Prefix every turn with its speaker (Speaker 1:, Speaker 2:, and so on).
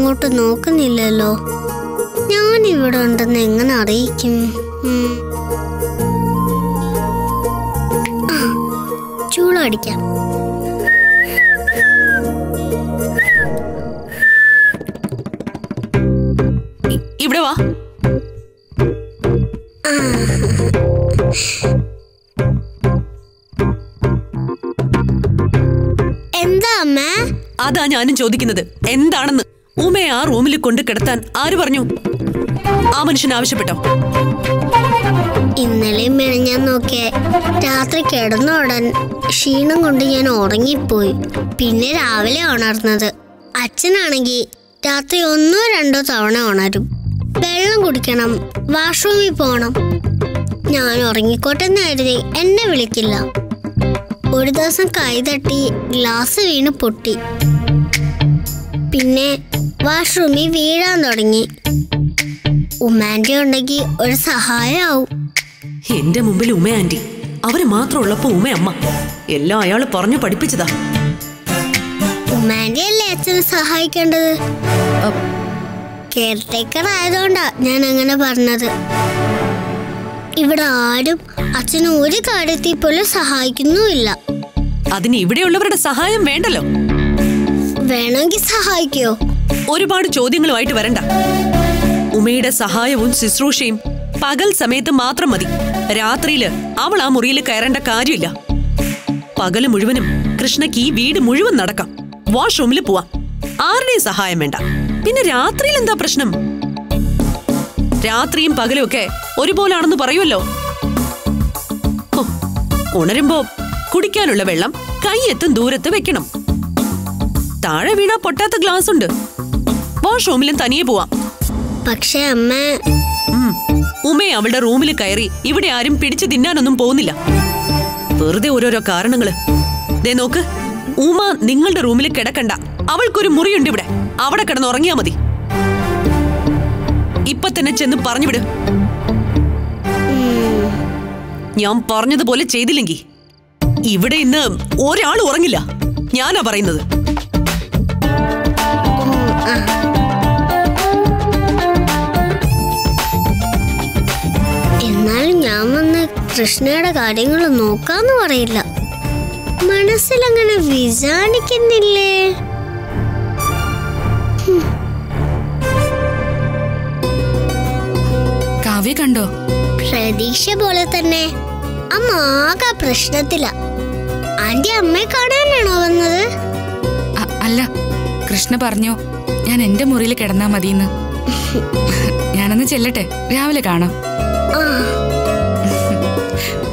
Speaker 1: അങ്ങോട്ട് നോക്കുന്നില്ലല്ലോ ഞാൻ ഇവിടെ ഉണ്ടെന്ന് എങ്ങനെ അറിയിക്കും ഉം. ആ, ചൂളടിക്കാം
Speaker 2: ഇ- ഇവിടെ വാ
Speaker 1: എന്താ അമ്മേ
Speaker 2: അതാ ഞാനും ചോദിക്കുന്നത് എന്താണെന്ന് ഉമയെ ആ റൂമിൽ കൊണ്ട് കിടത്താൻ ആര് പറഞ്ഞു ആ മനുഷ്യൻ ആവശ്യപ്പെട്ടോ
Speaker 1: ഇന്നലെയും മെനഞ്ഞാൻ നോക്കിയ രാത്രി കിടന്ന ഉടൻ ക്ഷീണം കൊണ്ട് ഞാൻ ഉറങ്ങിപ്പോയി പിന്നെ രാവിലെ ഉണർന്നത് അച്ഛനാണെങ്കിൽ രാത്രി ഒന്നോ രണ്ടോ തവണ ഉണരും വെള്ളം കുടിക്കണം വാഷ്റൂമിൽ പോകണം ഞാൻ ഉറങ്ങിക്കോട്ടെ എന്ന് കരുതി എന്നെ വിളിക്കില്ല ഒരു ദിവസം കൈ തട്ടി ഗ്ലാസ് വീണ് പൊട്ടി പിന്നെ വാഷ്റൂമിൽ വീഴാൻ തുടങ്ങി ഉമ്മാൻ്റെ ഉണ്ടെങ്കിൽ ഒരു സഹായമാവും
Speaker 2: എന്റെ മുമ്പിൽ ഉമ ആന്റി അവര് മാത്രം ഉള്ളപ്പോ ഉമ അമ്മ എല്ലാം അയാള് പറഞ്ഞു പഠിപ്പിച്ചതാ
Speaker 1: ഉമ്മാൻ്റെ അല്ലേ അച്ഛനെ സഹായിക്കേണ്ടത്
Speaker 2: അപ്പ്
Speaker 1: കെയർടേക്കർ ആയതുകൊണ്ടാ ഞാൻ അങ്ങനെ പറഞ്ഞത് ഇവിടെ ആരും അച്ഛനെ ഒരു കാര്യത്തിൽ പോലും സഹായിക്കുന്നുമില്ല
Speaker 2: അതിന് ഇവിടെയുള്ളവരുടെ സഹായം വേണ്ടല്ലോ
Speaker 1: വേണമെങ്കിൽ സഹായിക്കോ
Speaker 2: ഒരുപാട് ചോദ്യങ്ങളുമായിട്ട് വരണ്ട ഉമയുടെ സഹായവും ശുശ്രൂഷയും പകൽ സമയത്ത് മാത്രം മതി രാത്രിയില് അവൾ ആ മുറിയിൽ കയറേണ്ട കാര്യമില്ല പകല് മുഴുവനും കൃഷ്ണയ്ക്ക് ഈ വീട് മുഴുവൻ നടക്കാം വാഷ്റൂമിൽ പോവാം ആരുടെയും സഹായം വേണ്ട പിന്നെ രാത്രിയിൽ എന്താ പ്രശ്നം രാത്രിയും പകലും ഒക്കെ ഒരുപോലാണെന്ന് പറയുമല്ലോ ഹോ, ഉണരുമ്പോ കുടിക്കാനുള്ള വെള്ളം കൈയെത്തും ദൂരത്ത് വെക്കണം താഴെ വീണാ പൊട്ടാത്ത ഗ്ലാസ് ഉണ്ട് വാഷ്റൂമിലും തനിയെ പോവാം
Speaker 1: പക്ഷെ അമ്മ
Speaker 2: ഉം. ഉമയെ അവളുടെ റൂമിൽ കയറി ഇവിടെ ആരും പിടിച്ചു തിന്നാനൊന്നും പോകുന്നില്ല വെറുതെ ഓരോരോ കാരണങ്ങള് ദേ നോക്ക് ഉമ നിങ്ങളുടെ റൂമിൽ കിടക്കണ്ട അവൾക്കൊരു മുറിയുണ്ട് ഇവിടെ അവിടെ കിടന്ന് ഉറങ്ങിയാ മതി ഇപ്പൊ തന്നെ ചെന്ന് പറഞ്ഞു വിട്
Speaker 1: ഉം,
Speaker 2: ഞാൻ പറഞ്ഞതുപോലെ ചെയ്തില്ലെങ്കി ഇവിടെ ഇന്ന് ഒരാൾ ഉറങ്ങില്ല ഞാനാ പറയുന്നത്
Speaker 1: ഉം, ആ. എന്നാലും ഞാൻ വന്ന് കൃഷ്ണയുടെ കാര്യങ്ങൾ നോക്കാന്ന് പറയില്ല മനസ്സിലങ്ങനെ വിചാരിക്കുന്നില്ലേ
Speaker 3: കാവ്യ കണ്ടോ
Speaker 1: പ്രതീക്ഷ പോലെ തന്നെ അമ്മ ആകെ പ്രശ്നത്തില ആന്റി അമ്മയെ കാണാനാണോ വന്നത്
Speaker 3: അ- അല്ല കൃഷ്ണ പറഞ്ഞു ഞാൻ എന്റെ മുറിയിൽ കിടന്നാ മതിയെന്ന് ഞാനന്ന് ചെല്ലട്ടെ രാവിലെ കാണാം
Speaker 1: ആ